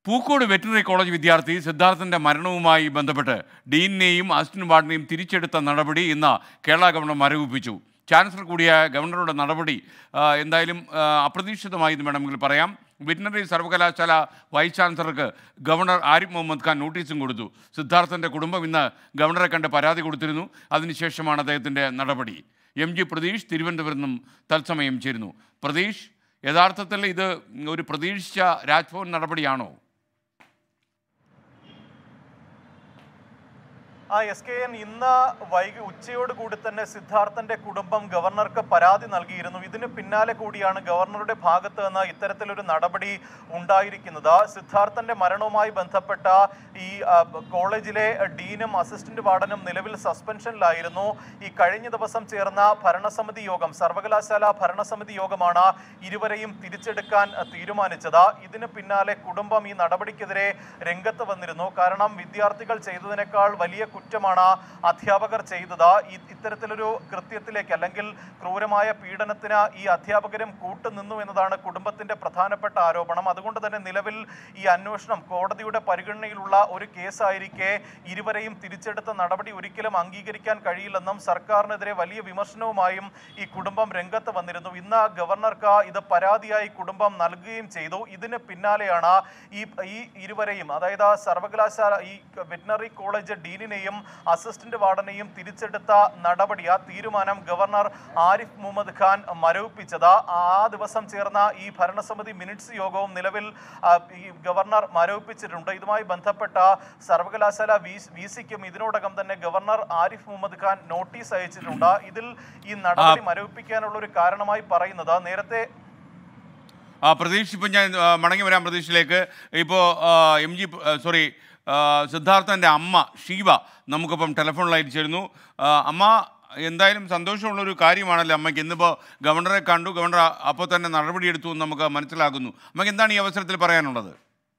Pookode veterinary college വിദ്യാർത്ഥി സിദ്ധാർത്ഥന്റെ മരണവുമായി ബന്ധപ്പെട്ട് ഡീനിനെയും അസിസ്റ്റന്റ് വാർഡിനെയും തിരിച്ചെടുത്ത നടപടി ഇന്ന് കേരള ഗവർണർ മരവിപ്പിച്ചു ചാൻസലർ കൂടിയായ ഗവർണറുടെ നടപടി ആ, എന്തായാലും ആ, അപ്രതീക്ഷിതമായി എന്ന് വേണമെങ്കിൽ പറയാം വെറ്റിനറി സർവകലാശാല വൈസ് ചാൻസലർക്ക് ഗവർണർ ആരിഫ് മുഹമ്മദ് ഖാൻ നോട്ടീസും കൊടുത്തു സിദ്ധാർത്ഥന്റെ കുടുംബം ഇന്ന് ഗവർണറെ കണ്ട് പരാതി കൊടുത്തിരുന്നു അതിനുശേഷമാണ് അദ്ദേഹത്തിന്റെ നടപടി എം ജി പ്രതീഷ് തിരുവനന്തപുരത്ത് നിന്നും തത്സമയം ചേരുന്നു പ്രതീഷ് യഥാർത്ഥത്തിൽ ഇത് ഒരു പ്രതീക്ഷിച്ച രാജ്ഭവൻ നടപടിയാണോ ആ എസ് കെ എൻ ഇന്ന് വൈകി ഉച്ചയോട് കൂടി തന്നെ സിദ്ധാർത്ഥന്റെ കുടുംബം ഗവർണർക്ക് പരാതി നൽകിയിരുന്നു ഇതിന് പിന്നാലെ കൂടിയാണ് ഗവർണറുടെ ഭാഗത്ത് നിന്ന് ഇത്തരത്തിലൊരു നടപടി ഉണ്ടായിരിക്കുന്നത് സിദ്ധാർത്ഥന്റെ മരണവുമായി ബന്ധപ്പെട്ട ഈ ആ, കോളേജിലെ ഡീനും അസിസ്റ്റന്റ് വാർഡനും നിലവിൽ സസ്പെൻഷനിലായിരുന്നു ഈ കഴിഞ്ഞ ദിവസം ചേർന്ന ഭരണസമിതി യോഗം സർവകലാശാല ഭരണസമിതി യോഗമാണ് ഇരുവരെയും തിരിച്ചെടുക്കാൻ ആ, തീരുമാനിച്ചത് ഇതിന് പിന്നാലെ കുടുംബം ഈ നടപടിക്കെതിരെ രംഗത്ത് വന്നിരുന്നു കാരണം വിദ്യാർത്ഥികൾ ചെയ്തതിനേക്കാൾ വലിയ കുറ്റമാണ് അധ്യാപകർ ചെയ്തത് ഈ- ഇത്തരത്തിലൊരു കൃത്യത്തിലേക്ക് അല്ലെങ്കിൽ ക്രൂരമായ പീഡനത്തിന് ഈ അധ്യാപകരും കൂട്ടുനിന്നു എന്നതാണ് കുടുംബത്തിന്റെ പ്രധാനപ്പെട്ട ആരോപണം അതുകൊണ്ട് തന്നെ നിലവിൽ ഈ അന്വേഷണം കോടതിയുടെ പരിഗണനയിലുള്ള ഒരു കേസായിരിക്കെ ഇരുവരെയും തിരിച്ചെടുത്ത നടപടി ഒരിക്കലും അംഗീകരിക്കാൻ കഴിയില്ലെന്നും സർക്കാരിനെതിരെ വലിയ വിമർശനവുമായും ഈ കുടുംബം രംഗത്ത് വന്നിരുന്നു ഇന്ന് ഗവർണർക്ക് ഇത് പരാതിയായി കുടുംബം നൽകുകയും ചെയ്തു ഇതിന് പിന്നാലെയാണ് ഈ ഈ ഇരുവരെയും അതായത് സർവകലാശാല ഈ വെറ്റിനറി കോളേജ് ഡീനിനെയും അസിസ്റ്റന്റ് വാർഡനെയും തിരിച്ചെടുത്ത നടപടി ആ തീരുമാനം ഗവർണർ ആരിഫ് മുഹമ്മദ് ഖാൻ മരവിപ്പിച്ചത് ആ ദിവസം ചേർന്ന ഈ ഭരണസമിതി മിനിറ്റ്സ് യോഗവും നിലവിൽ ആ, ഈ ഗവർണർ മരവിപ്പിച്ചിട്ടുണ്ട് ഇതുമായി ബന്ധപ്പെട്ട സർവകലാശാല വി സിക്കും ഇതിനോടകം തന്നെ ഗവർണർ ആരിഫ് മുഹമ്മദ് ഖാൻ നോട്ടീസ് അയച്ചിട്ടുണ്ട് ഇതിൽ ഈ നടപടി മരവിപ്പിക്കാനുള്ള ഒരു കാരണമായി പറയുന്നത് നേരത്തെ ആ പ്രതീക്ഷ ഇപ്പം ഞാൻ ആ, മടങ്ങി വരാം പ്രതീക്ഷയിലേക്ക് ഇപ്പോൾ എം ജി സോറി സിദ്ധാർത്ഥൻ്റെ അമ്മ ഷീബ നമുക്കിപ്പം ടെലിഫോണിലായിട്ട് ചേരുന്നു ആ, അമ്മ എന്തായാലും സന്തോഷമുള്ള ഒരു കാര്യമാണല്ലോ അമ്മയ്ക്ക് ഇന്നിപ്പോൾ ഗവർണറെ കണ്ടു ഗവർണർ അപ്പോൾ തന്നെ നടപടിയെടുത്തു എന്ന് നമുക്ക് മനസ്സിലാകുന്നു അമ്മയ്ക്ക് എന്താണ് ഈ അവസരത്തിൽ പറയാനുള്ളത്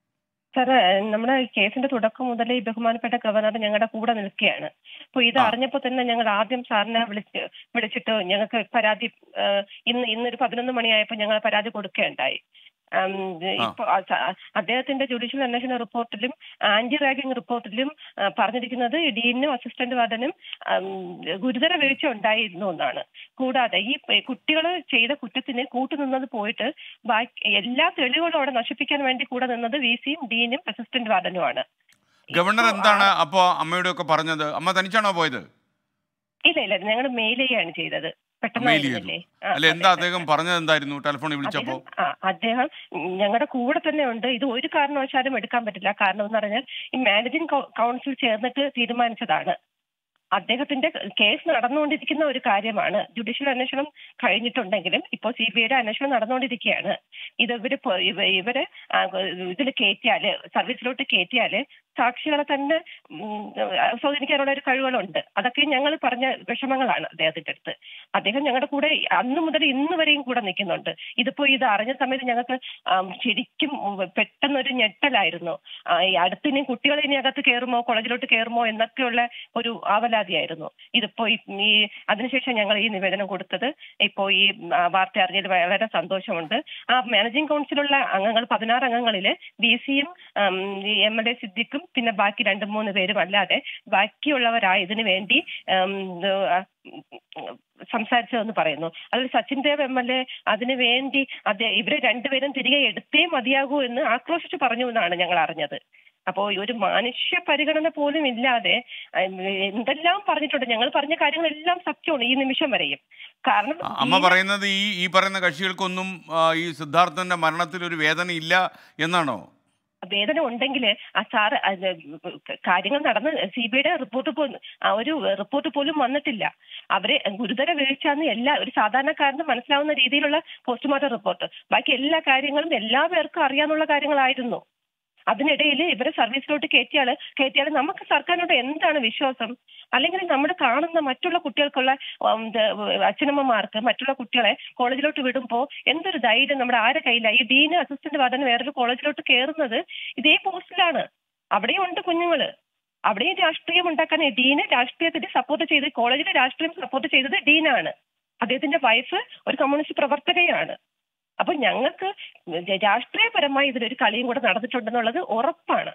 സാറ് നമ്മുടെ കേസിന്റെ തുടക്കം മുതൽ ഈ ബഹുമാനപ്പെട്ട ഗവർണർ ഞങ്ങളുടെ കൂടെ നിൽക്കുകയാണ് അപ്പൊ ഇത് ആ. അറിഞ്ഞപ്പോൾ തന്നെ ഞങ്ങൾ ആദ്യം സാറിനെ വിളിച്ച് വിളിച്ചിട്ട് ഞങ്ങൾക്ക് പരാതി ആ, ഇന്ന് ഇന്നൊരു പതിനൊന്ന് മണിയായപ്പോൾ ഞങ്ങൾ പരാതി കൊടുക്കുകയുണ്ടായി ആം, ഇപ്പൊ ആ സ- അദ്ദേഹത്തിന്റെ ജുഡീഷ്യൽ അന്വേഷണ റിപ്പോർട്ടിലും ആന്റി റാഗിംഗ് റിപ്പോർട്ടിലും ആ, പറഞ്ഞിരിക്കുന്നത് ഡീനും അസിസ്റ്റന്റ് വാർഡനും ആം, ഗുരുതര വീഴ്ച ഉണ്ടായിരുന്നു എന്നാണ് കൂടാതെ ഈ കുട്ടികൾ ചെയ്ത കുറ്റത്തിന് കൂട്ടുനിന്നത് പോയിട്ട് ബാക്കി എല്ലാ തെളിവുകളും അവിടെ നശിപ്പിക്കാൻ വേണ്ടി കൂടെ നിന്നത് വി സിയും ഡീനും അസിസ്റ്റന്റ് വാർഡനുമാണ് ഗവർണർ എന്താണ് അപ്പോൾ അമ്മയോടൊക്കെ പറഞ്ഞത് അമ്മ തനിച്ചാണോ പോയത് ഇല്ല ഇല്ല ഞങ്ങൾ മെയിൽ ചെയ്യുകയാണ് ചെയ്തത് മെയിൽ ചെയ്തു പെട്ടെന്നായിരുന്നില്ലേ ആ, അല്ല അതെ, എന്താ അതെ. അദ്ദേഹം പറഞ്ഞത് എന്തായിരുന്നു ടെലിഫോണിൽ വിളിച്ചപ്പോൾ അദ്ദേഹം ആ, അദ്ദേഹം ഞങ്ങളുടെ കൂടെ തന്നെ ഉണ്ട് ഇത് ഒരു കാരണവശാലും എടുക്കാൻ പറ്റില്ല കാരണം എന്ന് പറഞ്ഞാൽ ഈ മാനേജിംഗ് കൗ- കൗൺസിൽ ചേർന്നിട്ട് തീരുമാനിച്ചതാണ് അദ്ദേഹത്തിന്റെ കേസ് നടന്നുകൊണ്ടിരിക്കുന്ന ഒരു കാര്യമാണ് ജുഡീഷ്യൽ അന്വേഷണം കഴിഞ്ഞിട്ടുണ്ടെങ്കിലും ഇപ്പോൾ സി ബി ഐയുടെ അന്വേഷണം നടന്നുകൊണ്ടിരിക്കുകയാണ് ഇത് ഇവര് പോ- ഇവ- ഇവര് ഇതിൽ കയറ്റിയാല് സർവീസിലോട്ട് കയറ്റിയാല് സാക്ഷികളെ തന്നെ ഉം, സ്വാധീനിക്കാനുള്ള ഒരു കഴിവുകളുണ്ട് അതൊക്കെ ഞങ്ങൾ പറഞ്ഞ വിഷമങ്ങളാണ് അദ്ദേഹത്തിന്റെ അടുത്ത് അദ്ദേഹം ഞങ്ങളുടെ കൂടെ അന്ന് മുതൽ ഇന്ന് വരെയും കൂടെ നിൽക്കുന്നുണ്ട് ഇതിപ്പോ ഇത് അറിഞ്ഞ സമയത്ത് ഞങ്ങൾക്ക് ആം, ശരിക്കും പെട്ടെന്നൊരു ഞെട്ടലായിരുന്നു ആ, ഈ അടുത്തിനി കുട്ടികൾ ഇനി അകത്ത് കയറുമോ കോളേജിലോട്ട് കയറുമോ എന്നൊക്കെയുള്ള ഒരു ആവലാതിയായിരുന്നു ഇതിപ്പോ ഈ ഈ അതിനുശേഷം ഞങ്ങൾ ഈ നിവേദനം കൊടുത്തത് ഇപ്പോ ഈ ആ, വാർത്ത അറിഞ്ഞതിൽ വളരെ സന്തോഷമുണ്ട് ആ മാനേജിംഗ് കൗൺസിലുള്ള അംഗങ്ങൾ പതിനാറ് അംഗങ്ങളില് ബി സിയും ഈ എം എൽ എ സിദ്ദിഖും പിന്നെ ബാക്കി രണ്ട് മൂന്ന് പേരും അല്ലാതെ ബാക്കിയുള്ളവരായതിനു വേണ്ടി ഉം, ആ, സംസാരിച്ചതെന്ന് പറയുന്നു അതിൽ Sachin Dev M L A അതിനു വേണ്ടി അദ്ദേഹം ഇവരെ രണ്ടുപേരും തിരികെ എടുത്തേ മതിയാകൂ എന്ന് ആക്രോശിച്ച് പറഞ്ഞു എന്നാണ് ഞങ്ങൾ അറിഞ്ഞത് അപ്പോൾ ഒരു മനുഷ്യ പരിഗണന പോലും ഇല്ലാതെ ഉം, എന്തെല്ലാം പറഞ്ഞിട്ടുണ്ട് ഞങ്ങൾ പറഞ്ഞ കാര്യങ്ങളെല്ലാം സത്യമാണ് ഈ നിമിഷം വരെയും കാരണം അമ്മ ഈ- പറയുന്നത് ഈ ഈ പറയുന്ന കക്ഷികൾക്കൊന്നും ആ, ഈ സിദ്ധാർത്ഥന്റെ മരണത്തിൽ ഒരു വേദന ഇല്ല എന്നാണോ വേദന ഉണ്ടെങ്കിൽ ആ സാറ് അത് കാര്യങ്ങൾ നടന്ന് സി ബി ഐയുടെ റിപ്പോർട്ട് പോലും ആ ഒരു റിപ്പോർട്ട് പോലും വന്നിട്ടില്ല അവരെ ഗുരുതര വീഴ്ച എന്ന് എല്ലാ ഒരു സാധാരണക്കാരന് മനസ്സിലാവുന്ന രീതിയിലുള്ള പോസ്റ്റ്മോർട്ടം റിപ്പോർട്ട് ബാക്കി എല്ലാ കാര്യങ്ങളും എല്ലാ പേർക്കും അറിയാവുന്ന കാര്യങ്ങളായിരുന്നു അതിനിടയിൽ ഇവരെ സർവീസിലോട്ട് കയറ്റിയാല് കയറ്റിയാൽ നമുക്ക് സർക്കാരിനോട് എന്താണ് വിശ്വാസം അല്ലെങ്കിൽ നമ്മൾ കാണുന്ന മറ്റുള്ള കുട്ടികൾക്കുള്ള ഉം, ഇത് അച്ഛനമ്മമാർക്ക് മറ്റുള്ള കുട്ടികളെ കോളേജിലോട്ട് വിടുമ്പോൾ എന്തൊരു ധൈര്യം നമ്മുടെ ആരെ കയ്യിലാണ് ഈ ഡീന് അസിസ്റ്റന്റ് വാർഡൻ വേറൊരു കോളേജിലോട്ട് കയറുന്നത് ഇതേ പോസ്റ്റിലാണ് അവിടെയും ഉണ്ട് കുഞ്ഞുങ്ങള് അവിടെയും രാഷ്ട്രീയം ഉണ്ടാക്കാൻ ഡീന് രാഷ്ട്രീയത്തിന് സപ്പോർട്ട് ചെയ്ത് കോളേജിലെ രാഷ്ട്രീയം സപ്പോർട്ട് ചെയ്തത് ഡീനാണ് അദ്ദേഹത്തിന്റെ വൈഫ് ഒരു കമ്മ്യൂണിസ്റ്റ് പ്രവർത്തകയാണ് അപ്പൊ ഞങ്ങൾക്ക് രാഷ്ട്രീയപരമായി ഇതിലൊരു കളിയും കൂടെ നടന്നിട്ടുണ്ടെന്നുള്ളത് ഉറപ്പാണ്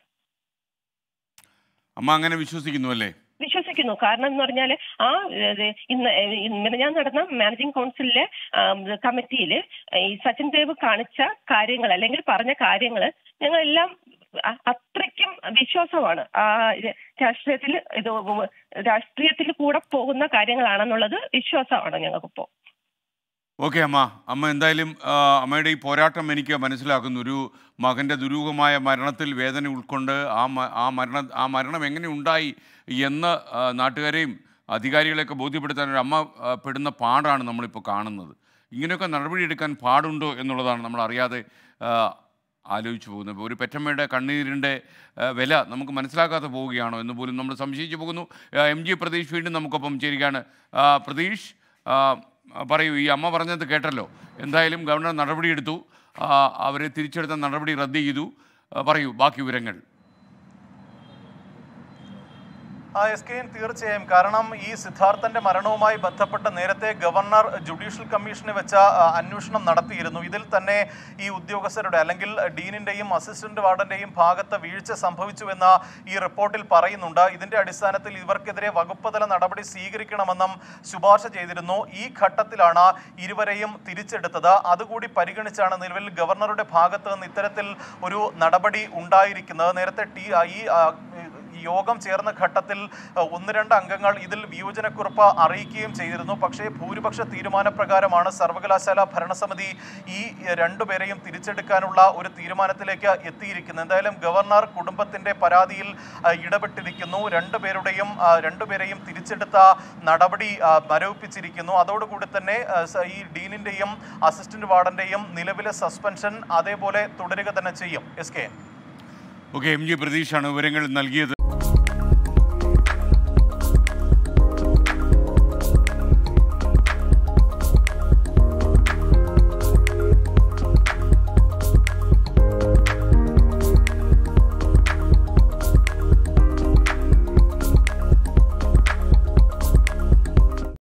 അമ്മ അങ്ങനെ വിശ്വസിക്കുന്നു അല്ലേ വിശ്വസിക്കുന്നു കാരണം എന്ന് പറഞ്ഞാൽ ആ ഏഹ്, ഇന്ന് ഏഹ്, ഇന്നലെ ഞാൻ നടന്ന മാനേജിംഗ് കൗൺസിലിലെ കമ്മിറ്റിയിൽ ഈ സച്ചിൻ ദേവ് കാണിച്ച കാര്യങ്ങൾ അല്ലെങ്കിൽ പറഞ്ഞ കാര്യങ്ങൾ ഞങ്ങളെല്ലാം അ- അത്രയ്ക്കും വിശ്വാസമാണ് ആ ഇത് രാഷ്ട്രീയത്തിൽ ഇത് രാഷ്ട്രീയത്തിൽ കൂടെ പോകുന്ന കാര്യങ്ങളാണെന്നുള്ളത് വിശ്വാസമാണ് ഞങ്ങൾക്കിപ്പോ ഓക്കെ അമ്മ അമ്മ എന്തായാലും ആ, അമ്മയുടെ ഈ പോരാട്ടം എനിക്ക് മനസ്സിലാക്കുന്നു ഒരു മകൻ്റെ ദുരൂഹമായ മരണത്തിൽ വേദന ഉൾക്കൊണ്ട് ആ മ- ആ മരണ ആ മരണം എങ്ങനെ ഉണ്ടായി എന്ന് ആ, നാട്ടുകാരെയും അധികാരികളെയൊക്കെ ബോധ്യപ്പെടുത്താൻ ഒരു അമ്മ ആ, പെടുന്ന പാടാണ് നമ്മളിപ്പോൾ കാണുന്നത് ഇങ്ങനെയൊക്കെ നടപടിയെടുക്കാൻ പാടുണ്ടോ എന്നുള്ളതാണ് നമ്മൾ അറിയാതെ ആ, ആലോചിച്ചു പോകുന്നത് ഇപ്പോൾ ഒരു പെറ്റമ്മയുടെ കണ്ണീരിൻ്റെ ആ, വില നമുക്ക് മനസ്സിലാക്കാതെ പോവുകയാണോ എന്ന് പോലും നമ്മൾ സംശയിച്ചു പോകുന്നു ആ, എം ജി പ്രതീഷ് വീണ്ടും നമുക്കൊപ്പം ചേരുകയാണ് ആ, പ്രതീഷ് ആ, പറയൂ ഈ അമ്മ പറഞ്ഞത് കേട്ടല്ലോ എന്തായാലും ഗവർണർ നടപടിയെടുത്തു ആ, അവരെ തിരിച്ചെടുത്ത നടപടി റദ്ദ് ചെയ്തു ആ, പറയൂ ബാക്കി വിവരങ്ങൾ ആ എസ് കെ തീർച്ചയായും കാരണം ഈ സിദ്ധാർത്ഥന്റെ മരണവുമായി ബന്ധപ്പെട്ട് നേരത്തെ ഗവർണർ ജുഡീഷ്യൽ കമ്മീഷന് വെച്ച ആ, അന്വേഷണം നടത്തിയിരുന്നു ഇതിൽ തന്നെ ഈ ഉദ്യോഗസ്ഥരുടെ അല്ലെങ്കിൽ ഡീനിന്റെയും അസിസ്റ്റന്റ് വാർഡന്റെയും ഭാഗത്ത് വീഴ്ച സംഭവിച്ചുവെന്ന ഈ റിപ്പോർട്ടിൽ പറയുന്നുണ്ട് ഇതിന്റെ അടിസ്ഥാനത്തിൽ ഇവർക്കെതിരെ വകുപ്പുതല നടപടി സ്വീകരിക്കണമെന്നും ശുപാർശ ചെയ്തിരുന്നു ഈ ഘട്ടത്തിലാണ് ഇരുവരെയും തിരിച്ചെടുത്തത് അതുകൂടി പരിഗണിച്ചാണ് നിലവിൽ ഗവർണറുടെ ഭാഗത്ത് നിന്ന് ഇത്തരത്തിൽ ഒരു നടപടി ഉണ്ടായിരിക്കുന്നത് നേരത്തെ ടി ഈ ആ, ഈ യോഗം ചേർന്ന ഘട്ടത്തിൽ അഹ്, ഒന്ന് രണ്ട് അംഗങ്ങൾ ഇതിൽ വിയോജനക്കുറിപ്പ് അറിയിക്കുകയും ചെയ്തിരുന്നു പക്ഷേ ഭൂരിപക്ഷ തീരുമാനപ്രകാരമാണ് സർവകലാശാല ഭരണസമിതി ഈ രണ്ടുപേരെയും തിരിച്ചെടുക്കാനുള്ള ഒരു തീരുമാനത്തിലേക്ക് എത്തിയിരിക്കുന്നത് എന്തായാലും ഗവർണർ കുടുംബത്തിന്റെ പരാതിയിൽ അഹ്, ഇടപെട്ടിരിക്കുന്നു രണ്ടുപേരുടെയും ആ, രണ്ടുപേരെയും തിരിച്ചെടുത്ത നടപടി ആ, മരവിപ്പിച്ചിരിക്കുന്നു അതോടുകൂടി തന്നെ ആ, സ- ഈ ഡീനിന്റെയും അസിസ്റ്റന്റ് വാർഡന്റെയും നിലവിലെ സസ്പെൻഷൻ അതേപോലെ തുടരുക തന്നെ ചെയ്യും S K okay M G പ്രതീഷാണ് വിവരങ്ങൾ നൽകിയത്